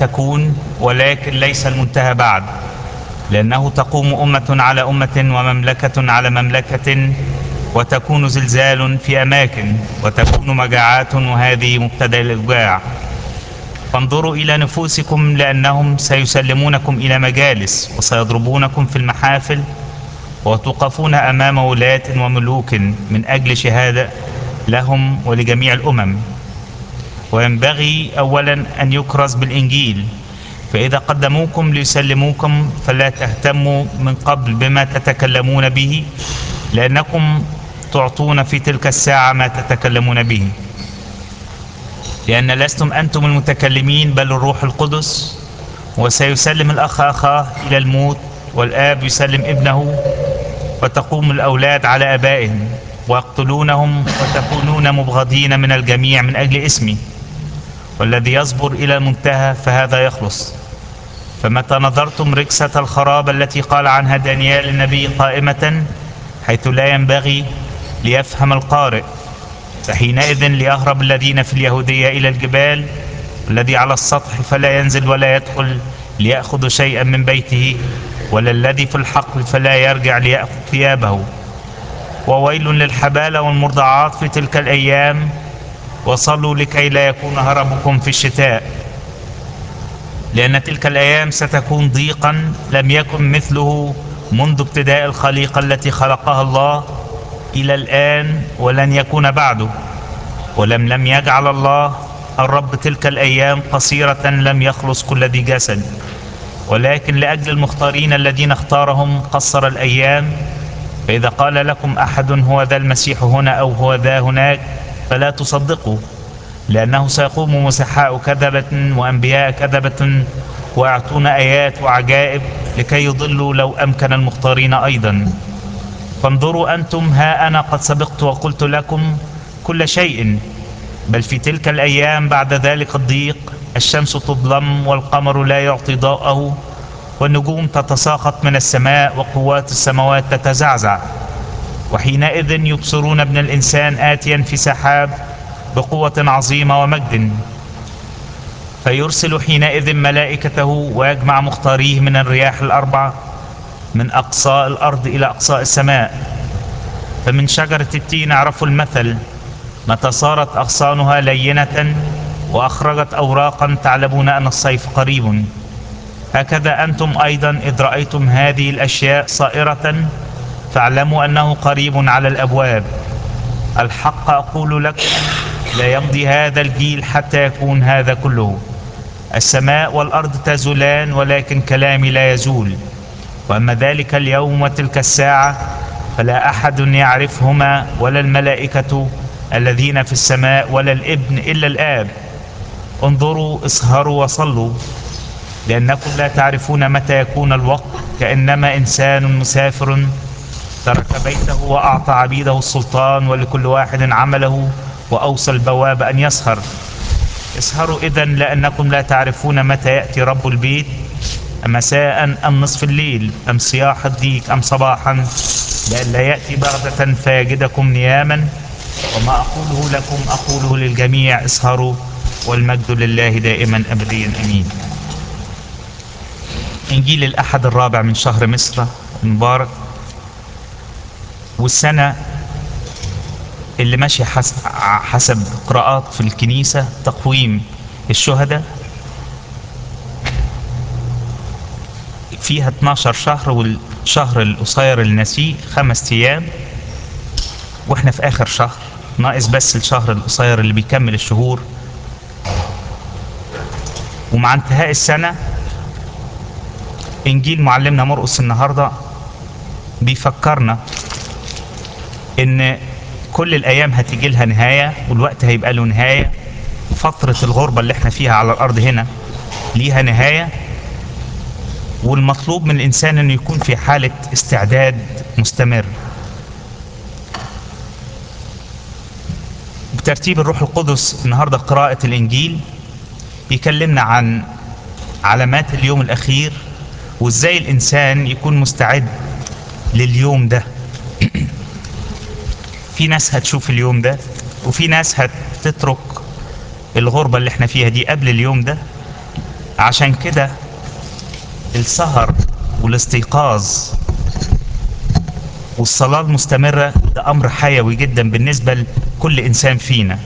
تكون ولكن ليس المنتهى بعد لأنه تقوم أمة على أمة ومملكة على مملكة وتكون زلزال في أماكن وتكون مجاعات وهذه مبتدأ الإوجاع فانظروا إلى نفوسكم لأنهم سيسلمونكم إلى مجالس وسيضربونكم في المحافل وتوقفون أمام ولاة وملوك من أجل شهادة لهم ولجميع الأمم وينبغي أولا أن يكرز بالإنجيل فإذا قدموكم ليسلموكم فلا تهتموا من قبل بما تتكلمون به لأنكم تعطون في تلك الساعة ما تتكلمون به لأن لستم أنتم المتكلمين بل الروح القدس وسيسلم الأخ أخاه إلى الموت والآب يسلم ابنه وتقوم الأولاد على أبائهم ويقتلونهم وتكونون مبغضين من الجميع من أجل اسمي والذي يصبر إلى المنتهى فهذا يخلص فمتى نظرتم ركسة الخراب التي قال عنها دانيال النبي قائمة حيث لا ينبغي ليفهم القارئ فحينئذ ليهرب الذين في اليهودية إلى الجبال الذي على السطح فلا ينزل ولا يدخل ليأخذ شيئا من بيته ولا الذي في الحقل فلا يرجع ليأخذ ثيابه وويل للحبالة والمرضعات في تلك الأيام وصلوا لكي لا يكون هربكم في الشتاء لأن تلك الأيام ستكون ضيقا لم يكن مثله منذ ابتداء الخليقة التي خلقها الله إلى الآن ولن يكون بعده ولم لم يجعل الله الرب تلك الأيام قصيرة لم يخلص كل ذي جسد ولكن لأجل المختارين الذين اختارهم قصر الأيام فإذا قال لكم أحد هو ذا المسيح هنا أو هو ذا هناك فلا تصدقوا لأنه سيقوم مسحاء كذبة وأنبياء كذبة ويعطون آيات وعجائب لكي يضلوا لو أمكن المختارين أيضا فانظروا أنتم ها أنا قد سبقت وقلت لكم كل شيء بل في تلك الأيام بعد ذلك الضيق الشمس تظلم والقمر لا يعطي ضوءه والنجوم تتساقط من السماء وقوات السماوات تتزعزع وحينئذ يبصرون ابن الإنسان آتيا في سحاب بقوة عظيمة ومجد فيرسل حينئذ ملائكته ويجمع مختاريه من الرياح الأربعة من أقصاء الأرض إلى أقصاء السماء فمن شجرة التين عرفوا المثل متى صارت أغصانها لينة وأخرجت أوراقا تعلمون أن الصيف قريب هكذا أنتم أيضا إذ رأيتم هذه الأشياء صائرة فاعلموا أنه قريب على الأبواب الحق أقول لكم لا يمضي هذا الجيل حتى يكون هذا كله السماء والأرض تزولان ولكن كلامي لا يزول وأما ذلك اليوم وتلك الساعة فلا أحد يعرفهما ولا الملائكة الذين في السماء ولا الابن إلا الآب انظروا اسهروا وصلوا لأنكم لا تعرفون متى يكون الوقت كأنما إنسان مسافر ترك بيته وأعطى عبيده السلطان ولكل واحد عمله وأوصى البواب أن يسهر اسهروا إذا لأنكم لا تعرفون متى يأتي رب البيت مساء أم نصف الليل أم صياح الديك أم صباحا لئلا يأتي بغتة فيجدكم نياما وما أقوله لكم أقوله للجميع اسهروا والمجد لله دائما أبديا أمين إنجيل الأحد الرابع من شهر مصر المبارك والسنة اللي ماشي حسب, حسب قراءات في الكنيسة تقويم الشهداء فيها 12 شهر والشهر القصير النسيء خمس أيام واحنا في آخر شهر ناقص بس الشهر القصير اللي بيكمل الشهور ومع انتهاء السنة إنجيل معلمنا مرقس النهاردة بيفكرنا إن كل الأيام هتيجي لها نهاية والوقت هيبقى له نهاية فترة الغربة اللي احنا فيها على الأرض هنا ليها نهاية والمطلوب من الإنسان أنه يكون في حالة استعداد مستمر بترتيب الروح القدس النهاردة قراءة الإنجيل بيكلمنا عن علامات اليوم الأخير وإزاي الإنسان يكون مستعد لليوم ده في ناس هتشوف اليوم ده وفي ناس هتترك الغربة اللي احنا فيها دي قبل اليوم ده عشان كده السهر والاستيقاظ والصلاة المستمرة ده أمر حيوي جدا بالنسبة لكل إنسان فينا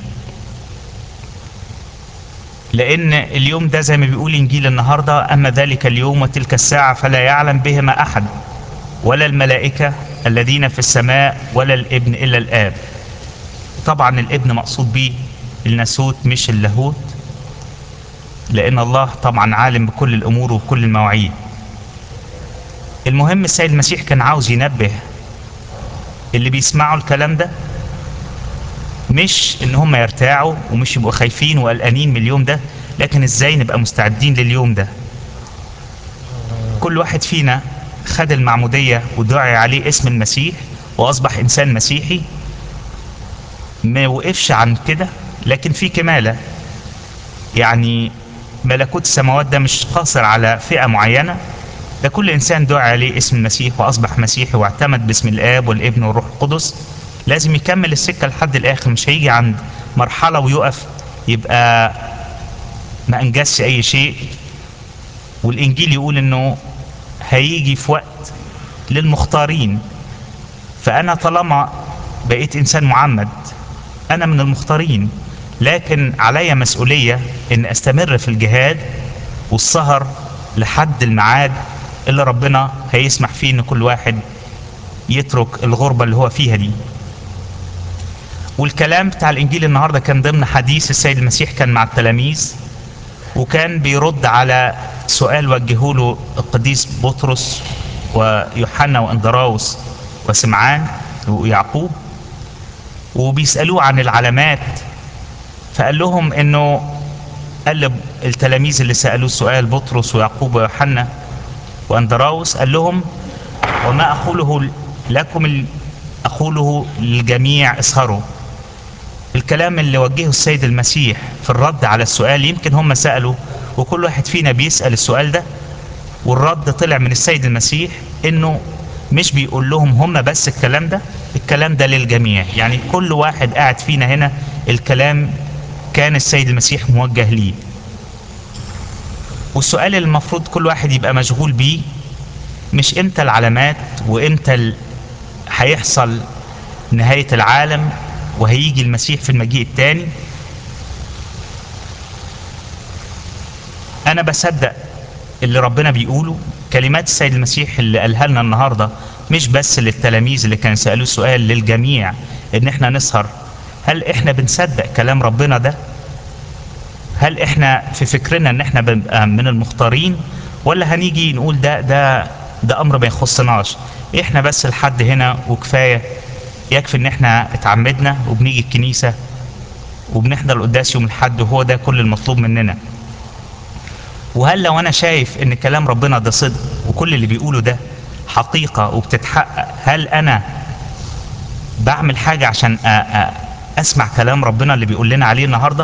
لأن اليوم ده زي ما بيقول إنجيل النهاردة أما ذلك اليوم وتلك الساعة فلا يعلم بهما أحد ولا الملائكة الذين في السماء ولا الابن إلا الآب طبعا الابن مقصود به الناسوت مش اللاهوت لأن الله طبعا عالم بكل الأمور وبكل المواعيد المهم السيد المسيح كان عاوز ينبه اللي بيسمعوا الكلام ده مش ان هم يرتاعوا ومش يبقوا خايفين وقلقانين من اليوم ده لكن ازاي نبقى مستعدين لليوم ده كل واحد فينا خد المعمودية ودعي عليه اسم المسيح واصبح انسان مسيحي ما وقفش عن كده لكن في كمالة يعني ملكوت السماوات ده مش قاصر على فئة معينة ده كل انسان دعي عليه اسم المسيح واصبح مسيحي واعتمد باسم الاب والابن والروح القدس لازم يكمل السكه لحد الاخر مش هيجي عند مرحله ويقف يبقى ما انجزش اي شيء والانجيل يقول انه هيجي في وقت للمختارين فانا طالما بقيت انسان معمد انا من المختارين لكن علي مسؤوليه ان استمر في الجهاد والسهر لحد الميعاد اللي ربنا هيسمح فيه ان كل واحد يترك الغربة اللي هو فيها دي والكلام بتاع الانجيل النهاردة كان ضمن حديث السيد المسيح كان مع التلاميذ وكان بيرد على سؤال وجهه له القديس بطرس ويوحنا واندراوس وسمعان ويعقوب وبيسألوه عن العلامات فقال لهم انه قال التلاميذ اللي سألوه السؤال بطرس ويعقوب ويوحنا واندراوس قال لهم وما أقوله لكم أقوله للجميع اسهروا الكلام اللي وجهه السيد المسيح في الرد على السؤال يمكن هم سألوا وكل واحد فينا بيسأل السؤال ده والرد طلع من السيد المسيح انه مش بيقول لهم هم بس الكلام ده الكلام ده للجميع يعني كل واحد قاعد فينا هنا الكلام كان السيد المسيح موجه ليه والسؤال اللي المفروض كل واحد يبقى مشغول بيه مش امتى العلامات وامتى ال... هيحصل نهاية العالم وهيجي المسيح في المجيء الثاني انا بصدق اللي ربنا بيقوله كلمات السيد المسيح اللي قالها لنا النهارده مش بس للتلاميذ اللي كان سالوه سؤال للجميع ان احنا نسهر هل احنا بنصدق كلام ربنا ده هل احنا في فكرنا ان احنا بنبقى من المختارين ولا هنيجي نقول ده ده ده امر ما يخصناش احنا بس لحد هنا وكفايه يكفي ان احنا اتعمدنا وبنيجي الكنيسه وبنحضر القداس يوم الحد وهو ده كل المطلوب مننا وهل لو انا شايف ان كلام ربنا ده صدق وكل اللي بيقوله ده حقيقه وبتتحقق هل انا بعمل حاجه عشان أ أ اسمع كلام ربنا اللي بيقول لنا عليه النهارده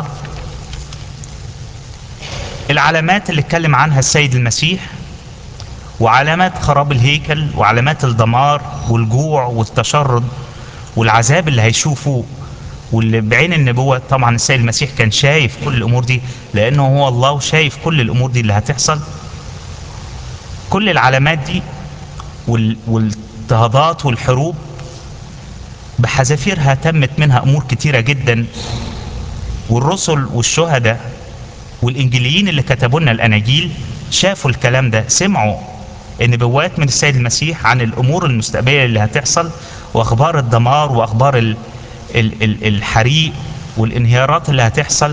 العلامات اللي اتكلم عنها السيد المسيح وعلامات خراب الهيكل وعلامات الدمار والجوع والتشرد والعذاب اللي هيشوفه واللي بعين النبوة طبعا السيد المسيح كان شايف كل الأمور دي لأنه هو الله وشايف كل الأمور دي اللي هتحصل كل العلامات دي وال- والاضطهادات والحروب بحذافيرها تمت منها أمور كتيرة جدا والرسل والشهداء والإنجيليين اللي كتبوا لنا الأناجيل شافوا الكلام ده سمعوا النبوات من السيد المسيح عن الأمور المستقبلية اللي هتحصل وأخبار الدمار وأخبار ال ال ال الحريق والانهيارات اللي هتحصل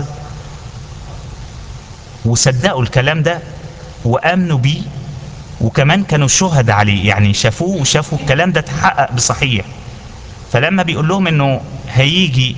وصدقوا الكلام ده وآمنوا بيه وكمان كانوا شهداء عليه يعني شافوه وشافوا الكلام ده اتحقق بصحيح فلما بيقول لهم انه هيجي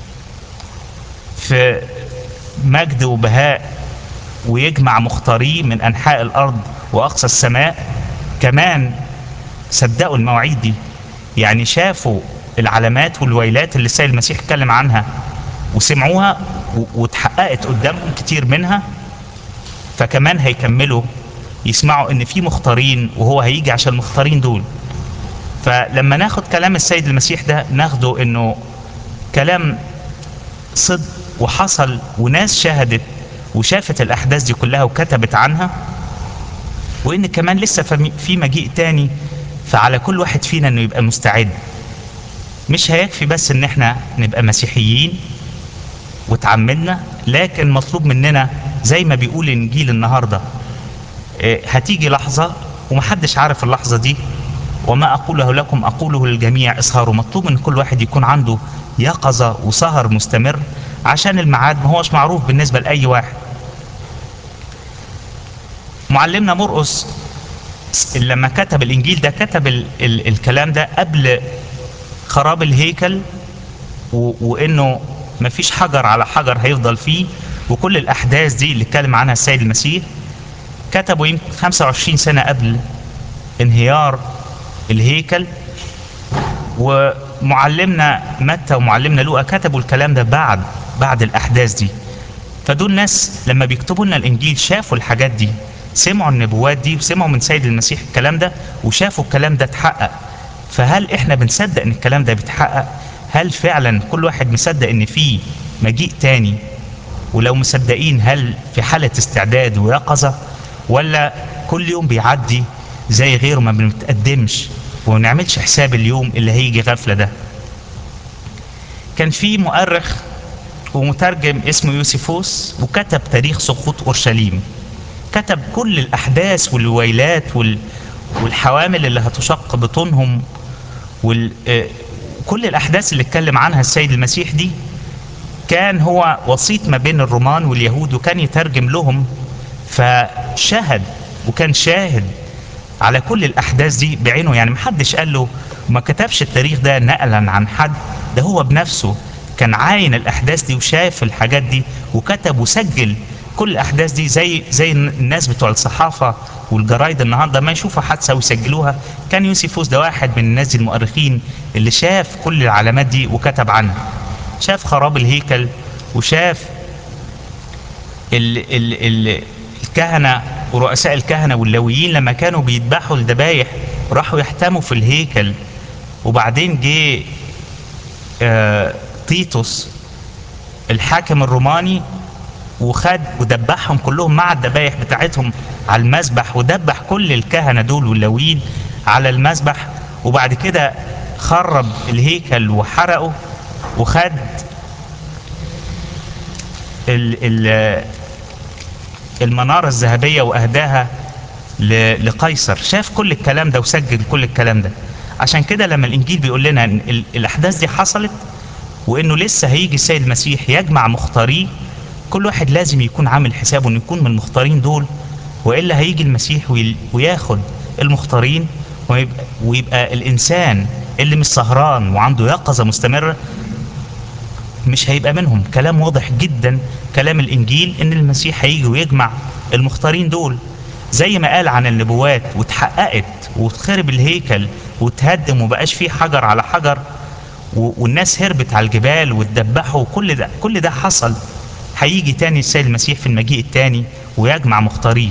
في مجد وبهاء ويجمع مختاريه من انحاء الارض واقصى السماء كمان صدقوا المواعيد دي يعني شافوا العلامات والويلات اللي السيد المسيح اتكلم عنها وسمعوها و- واتحققت قدامهم كتير منها فكمان هيكملوا يسمعوا ان في مختارين وهو هيجي عشان المختارين دول فلما ناخد كلام السيد المسيح ده ناخده انه كلام صدق وحصل وناس شهدت وشافت الأحداث دي كلها وكتبت عنها وإن كمان لسه فم- في مجيء تاني فعلى كل واحد فينا إنه يبقى مستعد مش هيكفي بس إن إحنا نبقى مسيحيين وتعمدنا لكن مطلوب مننا زي ما بيقول الإنجيل النهارده آه، هتيجي لحظة ومحدش عارف اللحظة دي وما أقوله لكم أقوله للجميع اسهروا مطلوب من كل واحد يكون عنده يقظة وسهر مستمر عشان الميعاد ما هوش معروف بالنسبة لأي واحد معلمنا مرقس لما كتب الإنجيل ده كتب ال ال الكلام ده قبل خراب الهيكل و- وانه مفيش حجر على حجر هيفضل فيه وكل الاحداث دي اللي اتكلم عنها السيد المسيح كتبوا يمكن 25 سنه قبل انهيار الهيكل ومعلمنا متى ومعلمنا لوقا كتبوا الكلام ده بعد بعد الاحداث دي فدول ناس لما بيكتبوا لنا الانجيل شافوا الحاجات دي سمعوا النبوات دي وسمعوا من سيد المسيح الكلام ده وشافوا الكلام ده اتحقق فهل احنا بنصدق ان الكلام ده بيتحقق هل فعلا كل واحد مصدق ان في مجيء تاني ولو مصدقين هل في حالة استعداد ويقظة ولا كل يوم بيعدي زي غيره ما بنتقدمش وما بنعملش حساب اليوم اللي هيجي غفلة ده كان في مؤرخ ومترجم اسمه يوسيفوس وكتب تاريخ سقوط اورشليم كتب كل الاحداث والويلات وال والحوامل اللي هتشق بطونهم وال آه، كل الاحداث اللي اتكلم عنها السيد المسيح دي كان هو وسيط ما بين الرومان واليهود وكان يترجم لهم فشهد وكان شاهد على كل الاحداث دي بعينه يعني محدش قال له ما كتبش التاريخ ده نقلا عن حد ده هو بنفسه كان عاين الاحداث دي وشاف الحاجات دي وكتب وسجل كل الاحداث دي زي زي الناس بتوع الصحافه والجرايد النهارده ما يشوفوا حادثه ويسجلوها كان يوسيفوس ده واحد من الناس المؤرخين اللي شاف كل العلامات دي وكتب عنها شاف خراب الهيكل وشاف ال ال ال الكهنة ورؤساء الكهنة واللويين لما كانوا بيذبحوا الذبايح راحوا يحتموا في الهيكل وبعدين جه آه تيتوس الحاكم الروماني وخد ودبحهم كلهم مع الذبايح بتاعتهم على المذبح ودبح كل الكهنة دول واللويين على المذبح وبعد كده خرب الهيكل وحرقه وخد ال ال المنارة الذهبية وأهداها ل- لقيصر شاف كل الكلام ده وسجل كل الكلام ده عشان كده لما الإنجيل بيقول لنا إن ال- الأحداث دي حصلت وإنه لسه هيجي السيد المسيح يجمع مختاريه كل واحد لازم يكون عامل حسابه إنه يكون من المختارين دول وإلا هيجي المسيح ويل- وياخد المختارين ويبقى, ويبقى الإنسان اللي مش سهران وعنده يقظة مستمرة مش هيبقى منهم كلام واضح جدا كلام الانجيل ان المسيح هيجي ويجمع المختارين دول زي ما قال عن النبوات واتحققت واتخرب الهيكل واتهدم ومبقاش فيه حجر على حجر و- والناس هربت على الجبال واتدبحوا كل ده كل ده حصل هيجي تاني السيد المسيح في المجيء التاني ويجمع مختاريه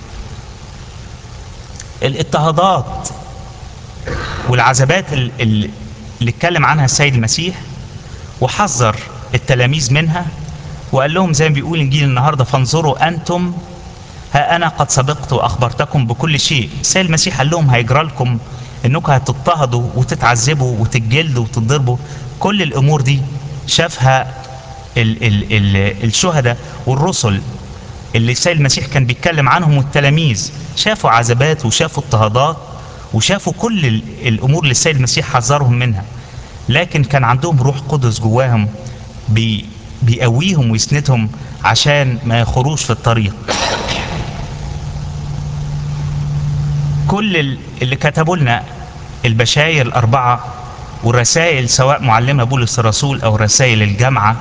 الاضطهادات والعذابات ال- ال- اللي اتكلم عنها السيد المسيح وحذر التلاميذ منها وقال لهم زي ما بيقول انجيل النهارده فانظروا انتم ها انا قد سبقت واخبرتكم بكل شيء السيد المسيح قال لهم هيجرى لكم انكم هتضطهدوا وتتعذبوا وتتجلدوا وتتضربوا كل الامور دي شافها ال ال ال الشهداء والرسل اللي السيد المسيح كان بيتكلم عنهم والتلاميذ شافوا عذابات وشافوا اضطهادات وشافوا كل ال- الامور اللي السيد المسيح حذرهم منها لكن كان عندهم روح قدس جواهم بي بيقويهم ويسندهم عشان ما يخروش في الطريق كل ال- اللي كتبوا لنا البشاير الأربعة والرسائل سواء معلمة بولس الرسول أو رسائل الجامعة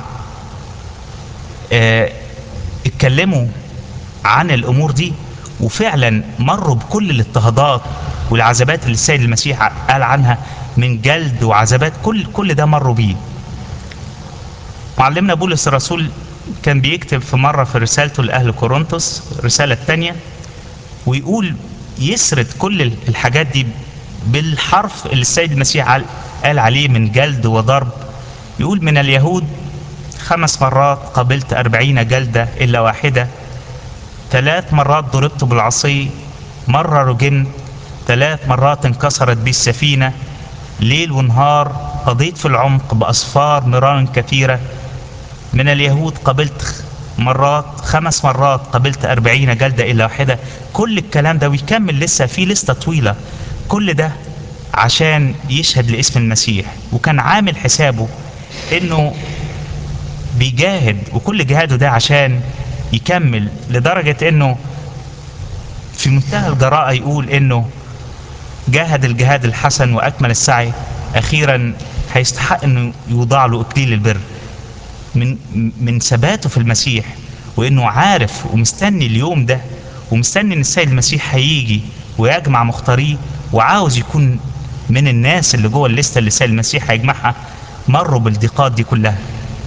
آه، اتكلموا عن الأمور دي وفعلا مروا بكل الاضطهادات والعذابات اللي السيد المسيح قال عنها من جلد وعذابات كل كل ده مروا بيه معلمنا بولس الرسول كان بيكتب في مرة في رسالته لأهل كورنثوس الرسالة الثانية ويقول يسرد كل الحاجات دي بالحرف اللي السيد المسيح قال- قال عليه من جلد وضرب يقول من اليهود خمس مرات قبلت أربعين جلدة إلا واحدة ثلاث مرات ضربت بالعصي مرة رجمت ثلاث مرات انكسرت بي السفينة ليل ونهار قضيت في العمق بأصفار مرارا كثيرة من اليهود قبلت مرات خمس مرات قبلت أربعين جلدة إلا واحدة كل الكلام ده ويكمل لسه في لستة طويلة كل ده عشان يشهد لاسم المسيح وكان عامل حسابه انه بيجاهد وكل جهاده ده عشان يكمل لدرجة انه في منتهى الجراءة يقول انه جاهد الجهاد الحسن واكمل السعي اخيرا هيستحق انه يوضع له اكليل البر من من ثباته في المسيح وانه عارف ومستني اليوم ده ومستني ان السيد المسيح هيجي ويجمع مختاريه وعاوز يكون من الناس اللي جوه الليسته اللي السيد المسيح هيجمعها مروا بالضيقات دي كلها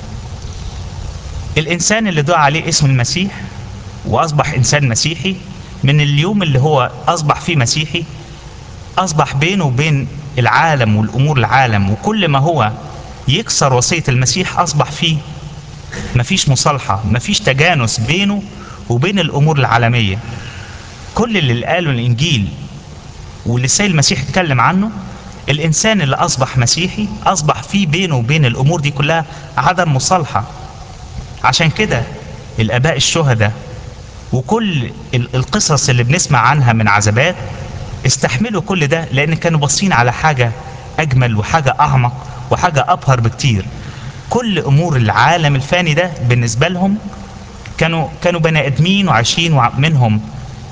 الانسان اللي دعا عليه اسم المسيح واصبح انسان مسيحي من اليوم اللي هو اصبح فيه مسيحي اصبح بينه وبين العالم والامور العالم وكل ما هو يكسر وصيه المسيح اصبح فيه مفيش مصالحه مفيش تجانس بينه وبين الامور العالميه كل اللي قاله الانجيل واللي السيد المسيح اتكلم عنه الانسان اللي اصبح مسيحي اصبح فيه بينه وبين الامور دي كلها عدم مصالحه عشان كده الاباء الشهداء وكل القصص اللي بنسمع عنها من عذابات استحملوا كل ده لان كانوا باصين على حاجه اجمل وحاجه اعمق وحاجه ابهر بكتير كل امور العالم الفاني ده بالنسبه لهم كانوا كانوا بني ادمين وعايشين منهم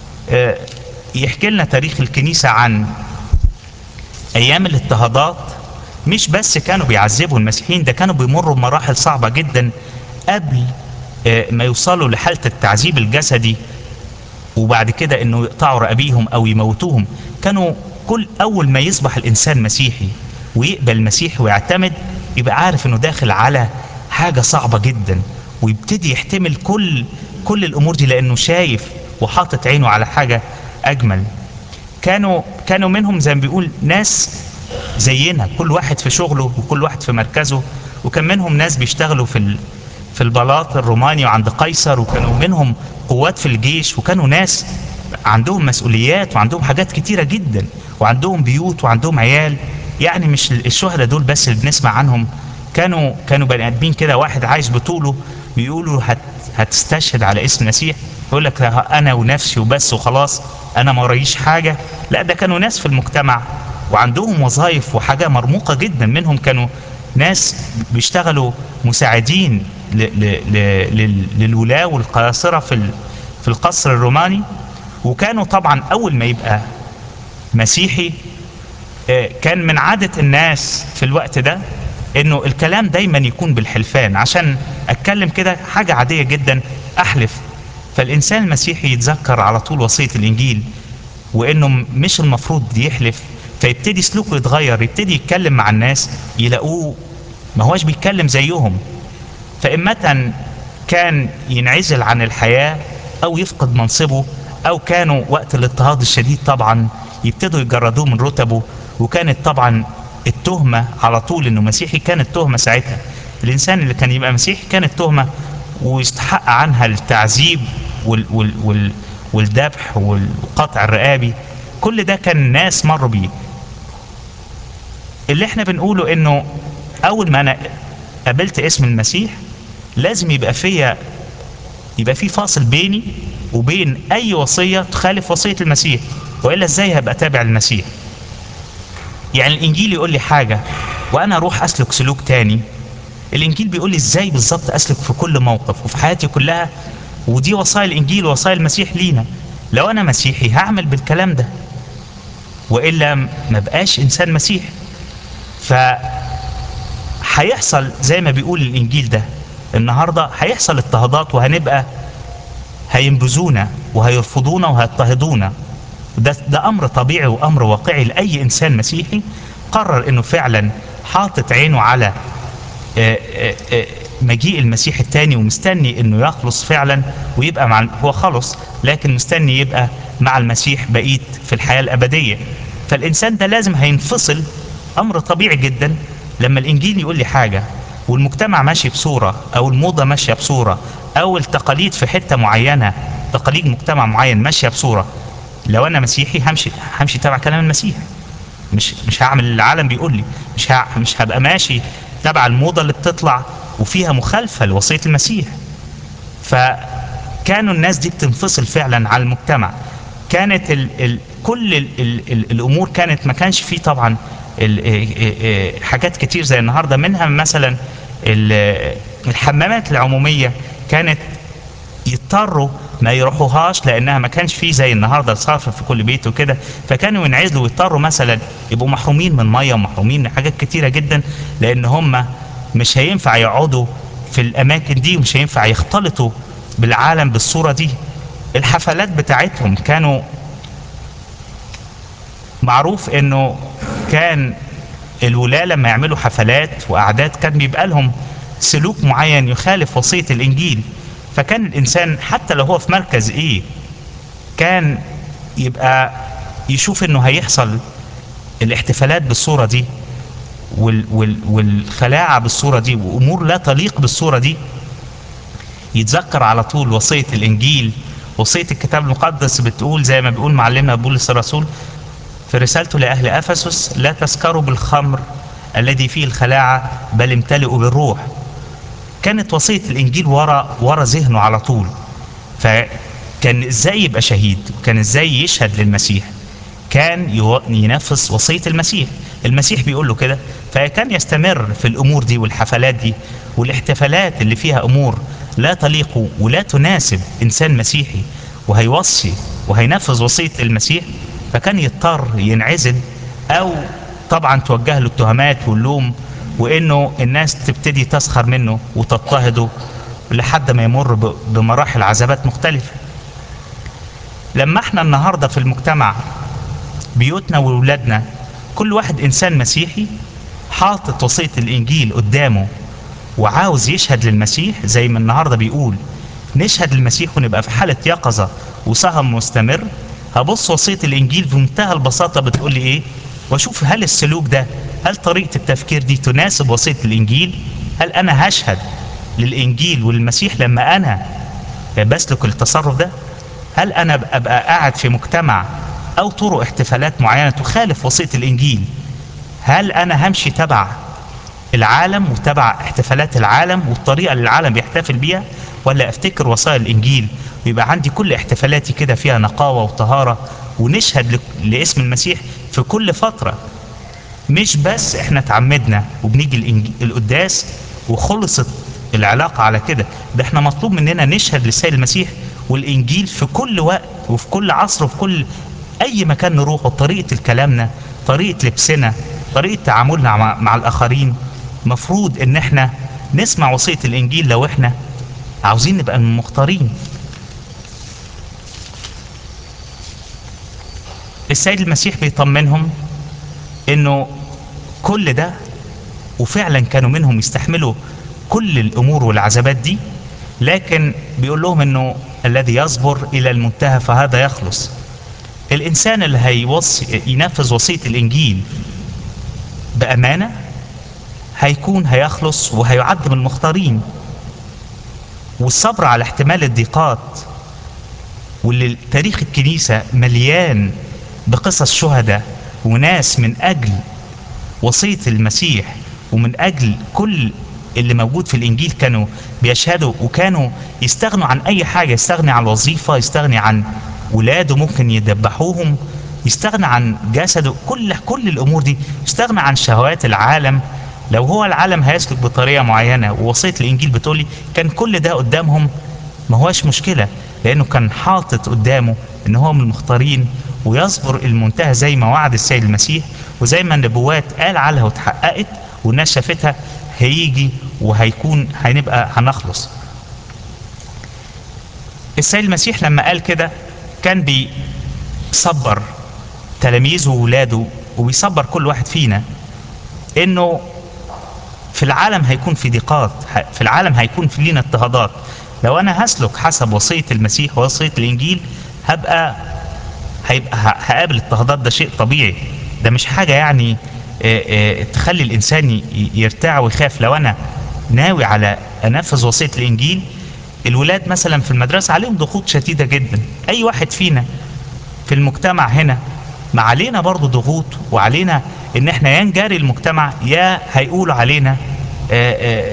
يحكي لنا تاريخ الكنيسه عن ايام الاضطهادات مش بس كانوا بيعذبوا المسيحيين ده كانوا بيمروا بمراحل صعبه جدا قبل ما يوصلوا لحاله التعذيب الجسدي وبعد كده انه يقطعوا رقابيهم او يموتوهم كانوا كل اول ما يصبح الانسان مسيحي ويقبل المسيح ويعتمد يبقى عارف انه داخل على حاجه صعبه جدا ويبتدي يحتمل كل كل الامور دي لانه شايف وحاطط عينه على حاجه اجمل كانوا كانوا منهم زي ما بيقول ناس زينا كل واحد في شغله وكل واحد في مركزه وكان منهم ناس بيشتغلوا في في البلاط الروماني وعند قيصر وكانوا منهم قوات في الجيش وكانوا ناس عندهم مسؤوليات وعندهم حاجات كتيره جدا وعندهم بيوت وعندهم عيال يعني مش الشهداء دول بس اللي بنسمع عنهم كانوا كانوا بني ادمين كده واحد عايش بطوله بيقولوا هت هتستشهد على اسم المسيح يقول لك انا ونفسي وبس وخلاص انا ما ورايش حاجه لا ده كانوا ناس في المجتمع وعندهم وظائف وحاجه مرموقه جدا منهم كانوا ناس بيشتغلوا مساعدين ل ل ل للولاة والقياصرة في في القصر الروماني وكانوا طبعا أول ما يبقى مسيحي كان من عادة الناس في الوقت ده انه الكلام دايما يكون بالحلفان عشان اتكلم كده حاجة عادية جدا احلف فالانسان المسيحي يتذكر على طول وصية الانجيل وانه مش المفروض يحلف فيبتدي سلوكه يتغير يبتدي يتكلم مع الناس يلاقوه ما هوش بيتكلم زيهم فإمة كان ينعزل عن الحياة أو يفقد منصبه أو كانوا وقت الاضطهاد الشديد طبعا يبتدوا يجردوه من رتبه وكانت طبعا التهمة على طول إنه مسيحي كانت تهمة ساعتها الإنسان اللي كان يبقى مسيحي كانت تهمة ويستحق عنها التعذيب وال وال وال والذبح والقطع الرقابي كل ده كان الناس مروا بيه اللي احنا بنقوله انه اول ما انا قابلت اسم المسيح لازم يبقى فيا يبقى في فاصل بيني وبين اي وصيه تخالف وصيه المسيح والا ازاي هبقى تابع المسيح يعني الانجيل يقول لي حاجه وانا اروح اسلك سلوك تاني الانجيل بيقول لي ازاي بالظبط اسلك في كل موقف وفي حياتي كلها ودي وصايا الانجيل ووصايا المسيح لينا لو انا مسيحي هعمل بالكلام ده والا ما بقاش انسان مسيحي ف هيحصل زي ما بيقول الانجيل ده النهارده هيحصل اضطهادات وهنبقى هينبذونا وهيرفضونا وهيضطهدونا ده ده امر طبيعي وامر واقعي لاي انسان مسيحي قرر انه فعلا حاطط عينه على مجيء المسيح الثاني ومستني انه يخلص فعلا ويبقى مع هو خلص لكن مستني يبقى مع المسيح بقيت في الحياه الابديه فالانسان ده لازم هينفصل امر طبيعي جدا لما الانجيل يقول لي حاجه والمجتمع ماشي بصورة او الموضة ماشية بصورة او التقاليد في حتة معينة تقاليد مجتمع معين ماشية بصورة لو انا مسيحي همشي همشي تبع كلام المسيح مش مش هعمل اللي العالم بيقول لي مش ه... مش هبقى ماشي تبع الموضة اللي بتطلع وفيها مخالفة لوصية المسيح فكانوا الناس دي بتنفصل فعلا عن المجتمع كانت ال ال كل ال ال ال الامور كانت ما كانش فيه طبعا ال ال ال حاجات كتير زي النهارده منها مثلا ال- الحمامات العموميه كانت يضطروا ما يروحوهاش لانها ما كانش فيه زي النهارده صرف في كل بيت وكده فكانوا ينعزلوا ويضطروا مثلا يبقوا محرومين من ميه ومحرومين من حاجات كتيره جدا لان هم مش هينفع يقعدوا في الاماكن دي ومش هينفع يختلطوا بالعالم بالصوره دي الحفلات بتاعتهم كانوا معروف انه كان الولاة لما يعملوا حفلات وقعدات كان بيبقى لهم سلوك معين يخالف وصية الإنجيل فكان الإنسان حتى لو هو في مركز إيه كان يبقى يشوف إنه هيحصل الاحتفالات بالصورة دي وال وال والخلاعة بالصورة دي وأمور لا تليق بالصورة دي يتذكر على طول وصية الإنجيل وصية الكتاب المقدس بتقول زي ما بيقول معلمنا بولس الرسول في رسالته لأهل أفسس لا تسكروا بالخمر الذي فيه الخلاعة بل امتلئوا بالروح كانت وصية الإنجيل ورا ورا ذهنه على طول فكان إزاي يبقى شهيد كان إزاي يشهد للمسيح كان يو- ينفذ وصية المسيح المسيح بيقول له كده فكان يستمر في الأمور دي والحفلات دي والاحتفالات اللي فيها أمور لا تليق ولا تناسب إنسان مسيحي وهيوصي وهينفذ وصية المسيح فكان يضطر ينعزل أو طبعا توجه له التهمات واللوم وإنه الناس تبتدي تسخر منه وتضطهده لحد ما يمر ب- بمراحل عذابات مختلفة لما احنا النهارده في المجتمع بيوتنا وولادنا كل واحد انسان مسيحي حاطط وصيه الانجيل قدامه وعاوز يشهد للمسيح زي ما النهارده بيقول نشهد للمسيح ونبقى في حاله يقظه وسهر مستمر هبص وصيه الانجيل بمنتهى البساطه بتقول لي ايه واشوف هل السلوك ده هل طريقه التفكير دي تناسب وصيه الانجيل هل انا هشهد للانجيل والمسيح لما انا بسلك التصرف ده هل انا أبقى- ابقى قاعد في مجتمع او طرق احتفالات معينه تخالف وصيه الانجيل هل انا همشي تبع العالم وتبع احتفالات العالم والطريقه اللي العالم بيحتفل بيها ولا افتكر وصايا الانجيل ويبقى عندي كل احتفالاتي كده فيها نقاوه وطهاره ونشهد ل- لاسم المسيح في كل فتره مش بس احنا اتعمدنا وبنيجي الإنج- القداس وخلصت العلاقة على كده ده احنا مطلوب مننا نشهد للسيد المسيح والإنجيل في كل وقت وفي كل عصر وفي كل أي مكان نروحه طريقة كلامنا طريقة لبسنا طريقة تعاملنا مع, مع الآخرين مفروض إن احنا نسمع وصية الإنجيل لو احنا عاوزين نبقى من المختارين السيد المسيح بيطمنهم انه كل ده وفعلا كانوا منهم يستحملوا كل الامور والعذابات دي لكن بيقول لهم انه الذي يصبر الى المنتهى فهذا يخلص الانسان اللي هيوصي ينفذ وصيه الانجيل بامانه هيكون هيخلص وهيعد من المختارين والصبر على احتمال الضيقات واللي تاريخ الكنيسه مليان بقصص شهداء وناس من اجل وصيه المسيح ومن اجل كل اللي موجود في الانجيل كانوا بيشهدوا وكانوا يستغنوا عن اي حاجه يستغني عن الوظيفه يستغني عن ولاده ممكن يدبحوهم يستغنى عن جسده كل كل الامور دي يستغنى عن شهوات العالم لو هو العالم هيسلك بطريقه معينه ووصيه الانجيل بتقولي كان كل ده قدامهم ما هوش مشكله لانه كان حاطط قدامه ان هو من المختارين ويصبر المنتهى زي ما وعد السيد المسيح وزي ما النبوات قال عليها واتحققت والناس شافتها هيجي وهيكون هنبقى هنخلص السيد المسيح لما قال كده كان بيصبر تلاميذه وولاده وبيصبر كل واحد فينا انه في العالم هيكون في ضيقات في العالم هيكون في لينا اضطهادات لو انا هسلك حسب وصيه المسيح ووصيه الانجيل هبقى هيبقى هقابل اضطهادات ده شيء طبيعي ده مش حاجه يعني اه اه تخلي الانسان يرتاع ويخاف لو انا ناوي على انفذ وصيه الانجيل الولاد مثلا في المدرسه عليهم ضغوط شديده جدا اي واحد فينا في المجتمع هنا ما علينا برضو ضغوط وعلينا ان احنا يا نجاري المجتمع يا هيقولوا علينا آآ آآ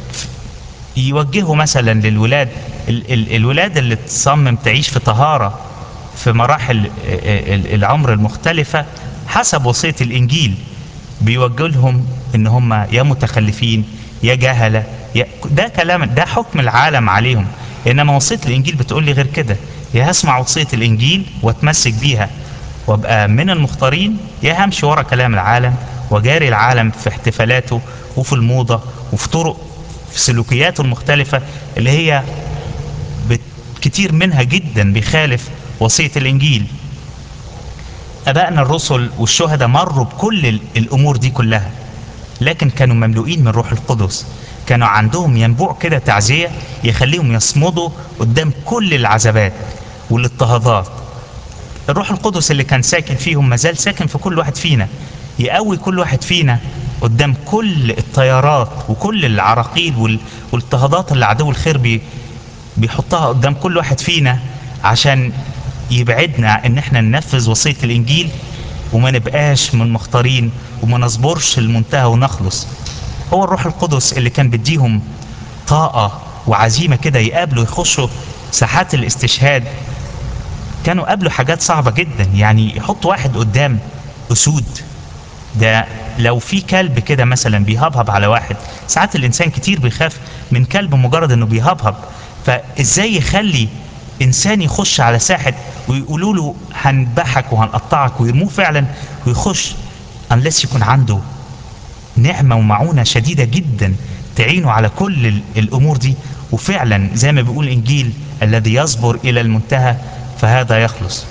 يوجهوا مثلا للولاد ال ال الولاد اللي تصمم تعيش في طهارة في مراحل ال العمر المختلفة حسب وصية الإنجيل بيوجه لهم إن هم يا متخلفين يا جهلة يا ده كلام ده حكم العالم عليهم إنما وصية الإنجيل بتقول لي غير كده يا هسمع وصية الإنجيل واتمسك بيها وابقى من المختارين يا همشي ورا كلام العالم وجاري العالم في احتفالاته وفي الموضة وفي طرق في سلوكياته المختلفة اللي هي كتير منها جدا بيخالف وصية الإنجيل أبائنا الرسل والشهداء مروا بكل الأمور دي كلها لكن كانوا مملوئين من روح القدس كانوا عندهم ينبوع كده تعزية يخليهم يصمدوا قدام كل العذابات والاضطهادات الروح القدس اللي كان ساكن فيهم مازال ساكن في كل واحد فينا يقوي كل واحد فينا قدام كل التيارات وكل العراقيل والاضطهادات اللي عدو الخير بي بيحطها قدام كل واحد فينا عشان يبعدنا ان احنا ننفذ وصية الانجيل وما نبقاش من مختارين وما نصبرش المنتهى ونخلص هو الروح القدس اللي كان بيديهم طاقة وعزيمة كده يقابلوا يخشوا ساحات الاستشهاد كانوا قابلوا حاجات صعبة جدا يعني يحط واحد قدام أسود ده لو في كلب كده مثلا بيهبهب على واحد ساعات الإنسان كتير بيخاف من كلب مجرد إنه بيهبهب فإزاي يخلي إنسان يخش على ساحة ويقولوا له هنذبحك وهنقطعك ويرموه فعلا ويخش unless يكون عنده نعمة ومعونة شديدة جدا تعينه على كل الأمور دي وفعلا زي ما بيقول الإنجيل الذي يصبر إلى المنتهى فهذا يخلص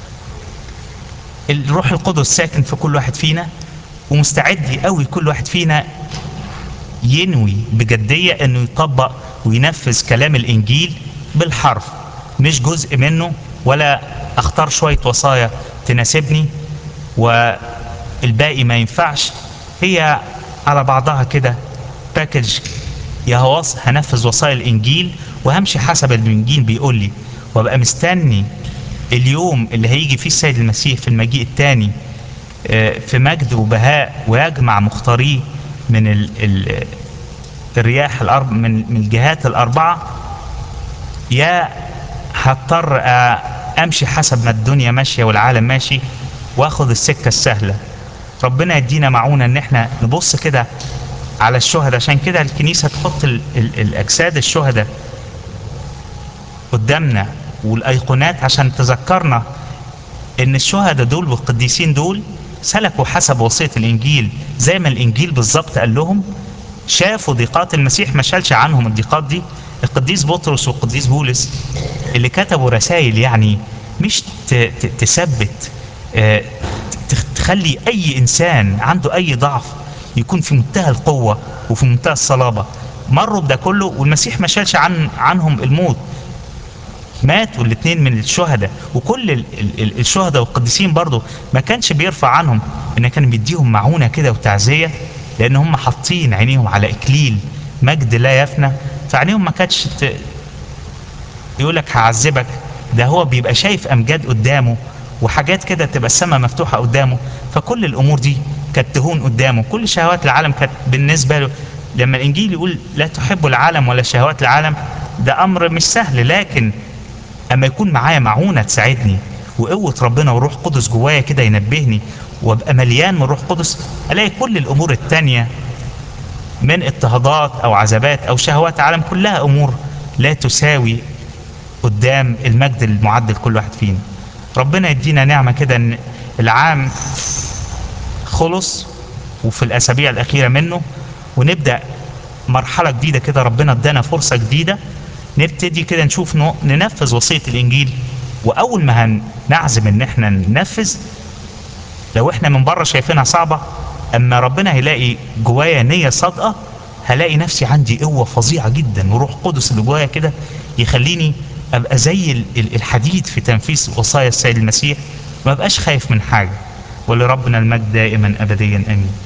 الروح القدس ساكن في كل واحد فينا ومستعد قوي كل واحد فينا ينوي بجدية انه يطبق وينفذ كلام الانجيل بالحرف مش جزء منه ولا اختار شوية وصايا تناسبني والباقي ما ينفعش هي على بعضها كده باكج يا هواص هنفذ وصايا الانجيل وهمشي حسب الانجيل بيقول لي وابقى مستني اليوم اللي هيجي فيه السيد المسيح في المجيء الثاني في مجد وبهاء ويجمع مختاريه من ال ال الرياح الأربع من من الجهات الأربعة يا هضطر أمشي حسب ما الدنيا ماشية والعالم ماشي وآخد السكة السهلة ربنا يدينا معونة إن إحنا نبص كده على الشهداء عشان كده الكنيسة تحط ال ال الأجساد الشهداء قدامنا والأيقونات عشان تذكرنا إن الشهداء دول والقديسين دول سلكوا حسب وصية الإنجيل زي ما الإنجيل بالظبط قال لهم شافوا ضيقات المسيح ما شالش عنهم الضيقات دي القديس بطرس والقديس بولس اللي كتبوا رسائل يعني مش تثبت تخلي أي إنسان عنده أي ضعف يكون في منتهى القوة وفي منتهى الصلابة مروا بده كله والمسيح ما شالش عن عنهم الموت ماتوا الاثنين من الشهداء وكل ال ال الشهداء والقديسين برضو ما كانش بيرفع عنهم ان كان بيديهم معونة كده وتعزية لان هم حاطين عينيهم على اكليل مجد لا يفنى فعينيهم ما كانتش ت... يقول لك هعذبك ده هو بيبقى شايف امجاد قدامه وحاجات كده تبقى السماء مفتوحة قدامه فكل الامور دي كانت تهون قدامه كل شهوات العالم كانت بالنسبة له لما الانجيل يقول لا تحب العالم ولا شهوات العالم ده امر مش سهل لكن اما يكون معايا معونه تساعدني وقوه ربنا وروح قدس جوايا كده ينبهني وابقى مليان من روح قدس الاقي كل الامور التانية من اضطهادات او عذابات او شهوات عالم كلها امور لا تساوي قدام المجد المعد لكل واحد فينا ربنا يدينا نعمه كده ان العام خلص وفي الاسابيع الاخيره منه ونبدا مرحله جديده كده ربنا ادانا فرصه جديده نبتدي كده نشوف ننفذ وصية الإنجيل وأول ما هنعزم إن إحنا ننفذ لو إحنا من بره شايفينها صعبة أما ربنا هيلاقي جوايا نية صادقة هلاقي نفسي عندي قوة فظيعة جدا وروح قدس اللي جوايا كده يخليني أبقى زي الحديد في تنفيذ وصايا السيد المسيح ما بقاش خايف من حاجة ولربنا المجد دائما أبديا آمين